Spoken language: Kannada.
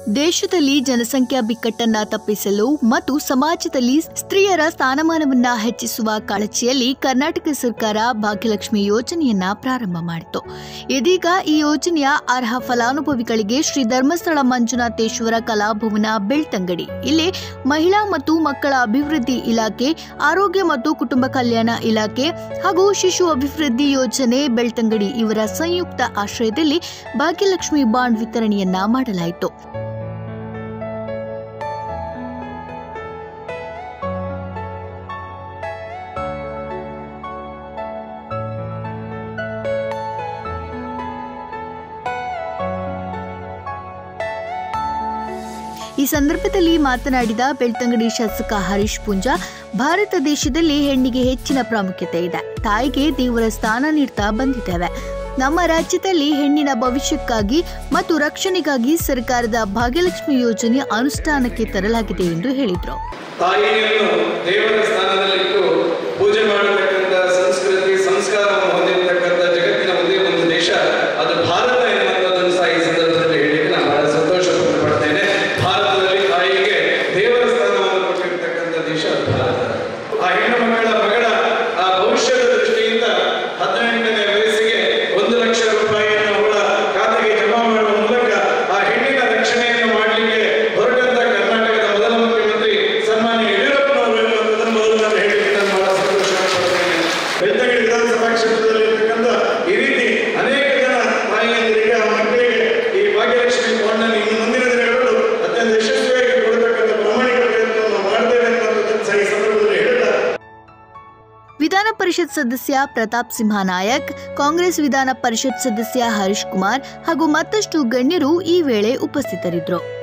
ದೇಶದಲ್ಲಿ ಜನಸಂಖ್ಯಾ ಬಿಕ್ಕಟ್ಟನ್ನ ತಪ್ಪಿಸಲು ಮತ್ತು ಸಮಾಜದಲ್ಲಿ ಸ್ತ್ರೀಯರ ಸ್ಥಾನಮಾನವನ್ನ ಹೆಚ್ಚಿಸುವ ಕಾಳಜಿಯಲ್ಲಿ ಕರ್ನಾಟಕ ಸರ್ಕಾರ ಭಾಗ್ಯಲಕ್ಷ್ಮಿ ಯೋಜನೆಯನ್ನ ಪ್ರಾರಂಭ ಮಾಡಿತು ಇದೀಗ ಈ ಯೋಜನೆಯ ಅರ್ಹ ಫಲಾನುಭವಿಗಳಿಗೆ ಶ್ರೀ ಧರ್ಮಸ್ಥಳ ಮಂಜುನಾಥೇಶ್ವರ ಕಲಾಭವನ ಬೆಳ್ತಂಗಡಿ ಇಲ್ಲಿ ಮಹಿಳಾ ಮತ್ತು ಮಕ್ಕಳ ಅಭಿವೃದ್ಧಿ ಇಲಾಖೆ ಆರೋಗ್ಯ ಮತ್ತು ಕುಟುಂಬ ಕಲ್ಯಾಣ ಇಲಾಖೆ ಹಾಗೂ ಶಿಶು ಅಭಿವೃದ್ಧಿ ಯೋಜನೆ ಬೆಳ್ತಂಗಡಿ ಇವರ ಸಂಯುಕ್ತ ಆಶ್ರಯದಲ್ಲಿ ಭಾಗ್ಯಲಕ್ಷ್ಮಿ ಬಾಂಡ್ ವಿತರಣೆಯನ್ನ ಮಾಡಲಾಯಿತು ಈ ಸಂದರ್ಭದಲ್ಲಿ ಮಾತನಾಡಿದ ಬೆಳ್ತಂಗಡಿ ಶಾಸಕ ಹರೀಶ್ ಪೂಂಜಾ ಭಾರತ ದೇಶದಲ್ಲಿ ಹೆಣ್ಣಿಗೆ ಹೆಚ್ಚಿನ ಪ್ರಾಮುಖ್ಯತೆ ಇದೆ ತಾಯಿಗೆ ದೇವರ ಸ್ಥಾನ ನೀಡ್ತಾ ಬಂದಿದ್ದೇವೆ ನಮ್ಮ ರಾಜ್ಯದಲ್ಲಿ ಹೆಣ್ಣಿನ ಭವಿಷ್ಯಕ್ಕಾಗಿ ಮತ್ತು ರಕ್ಷಣೆಗಾಗಿ ಸರ್ಕಾರದ ಭಾಗ್ಯಲಕ್ಷ್ಮಿ ಯೋಜನೆ ಅನುಷ್ಠಾನಕ್ಕೆ ತರಲಾಗಿದೆ ಎಂದು ಹೇಳಿದರು ತಾಯಿಯನ್ನು ದೇವರ ಸ್ಥಾನದಲ್ಲಿಟ್ಟು ಪೂಜೆ ಮಾಡತಕ್ಕಂಥ ಸಂಸ್ಕೃತಿ ಸಂಸ್ಕಾರವನ್ನು ಹೊಂದಿರತಕ್ಕಂಥ ಜಗತ್ತಿನ ಒಂದೇ ಒಂದು ದೇಶ ಅದು ಭಾರತ ಎನ್ನುವಂಥದ್ದನ್ನು ಸಹ ಈ ಸಂದರ್ಭದಲ್ಲಿ ಹೇಳಿಕ್ಕೆ ನಾನು ಬಹಳ ಸಂತೋಷ ಪಡ್ತೇನೆ ಭಾರತದಲ್ಲಿ ತಾಯಿಗೆ ದೇವರ ಸ್ಥಾನವನ್ನು ಕೊಟ್ಟಿರ್ತಕ್ಕಂಥ ದೇಶ ಅದು ಭಾರತ ಆ ಹೆಣ್ಣು ಮಕ್ಕಳ ಮಗಳ ಆ ಭವಿಷ್ಯದ ದೃಷ್ಟಿಯಿಂದ ಹದಿನೆಂಟನೇ ವಯಸ್ಸಿಗೆ ಒಂದು ಲಕ್ಷ ರೂಪಾಯಿಯನ್ನು ಅವಳ ಖಾತೆಗೆ ಜಮಾ ಮಾಡುವ ಮೂಲಕ ಆ ಹೆಣ್ಣಿನ ರಕ್ಷಣೆಯನ್ನು ಮಾಡಲಿಕ್ಕೆ ಹೊರಟಂತ ಕರ್ನಾಟಕದ ಮೊದಲ ಮುಖ್ಯಮಂತ್ರಿ ಸನ್ಮಾನ್ಯ ಯಡಿಯೂರಪ್ಪನವರು ಎನ್ನುವಂಥದ್ದನ್ನು ಮೊದಲು ನಾನು ಹೇಳಲಿಕ್ಕೆ ನಾನು ಬಹಳ ಸಂತೋಷ ಪಡ್ತೇನೆ ಬೆಳ್ತಂಗಡಿ ವಿಧಾನಸಭಾ ಕ್ಷೇತ್ರದಲ್ಲಿ ಇರ್ತಕ್ಕಂಥ ಈ ರೀತಿ ಅನೇಕ ಜನ ತಾಯಿಯಂದಿರಿಗೆ ಆ ಮಕ್ಕಳಿಗೆ ಈ ಭಾಗ್ಯಲಕ್ಷ್ಮಿ ಬಾಂಡನ್ನು ಇನ್ನು ಮುಂದಿನ ದಿನಗಳಲ್ಲೂ ಅತ್ಯಂತ ಯಶಸ್ವಿಯಾಗಿ ಕೊಡತಕ್ಕಂಥ ಪ್ರಾಮಾಣಿಕ ಪ್ರಯತ್ನವನ್ನು ಮಾಡ್ತೇವೆ ಅನ್ನುವಂಥದ್ದನ್ನು ಸಹ ಈ ಸಂದರ್ಭದಲ್ಲಿ ಹೇಳ್ತಾ ವಿಧಾನ ಪರಿಷತ್ ಸದಸ್ಯ ಪ್ರತಾಪ್ ಸಿಂಹ ನಾಯಕ್ ಕಾಂಗ್ರೆಸ್ ವಿಧಾನ ಪರಿಷತ್ ಸದಸ್ಯ ಹರೀಶ್ ಕುಮಾರ್ ಹಾಗೂ ಮತ್ತಷ್ಟು ಗಣ್ಯರು ಈ ವೇಳೆ ಉಪಸ್ಥಿತರಿದ್ದರು